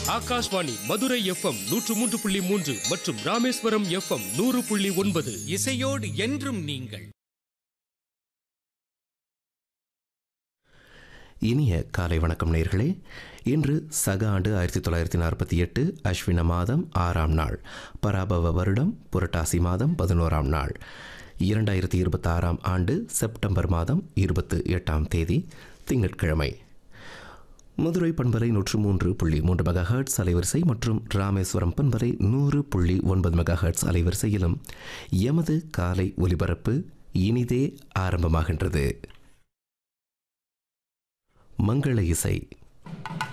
Akashvani Madurai FM நூற்று மூன்று புள்ளி மூன்று மற்றும் ராமேஸ்வரம் எஃப்எம் நூறு புள்ளி ஒன்பது இசையோடு என்றும் நீங்கள் இனிய காலை வணக்கம் நேர்களே இன்று சக ஆண்டு ஆயிரத்தி தொள்ளாயிரத்தி நாற்பத்தி எட்டு அஸ்வின மாதம் ஆறாம் நாள் பராபவ வருடம் புரட்டாசி மாதம் பதினோராம் நாள் இரண்டாயிரத்தி இருபத்தாறாம் ஆண்டு செப்டம்பர் மாதம் இருபத்து எட்டாம் தேதி திங்கட்கிழமை மதுரை பண்பலை நூற்று மூன்று புள்ளி மூன்று மெகா ஹெர்ட்ஸ் அலைவரிசை மற்றும் ராமேஸ்வரம் பண்பலை நூறு புள்ளி ஒன்பது மெகா ஹெர்ட்ஸ் அலைவரிசையிலும் எமது காலை ஒலிபரப்பு இனிதே ஆரம்பமாகின்றது மங்கள இசை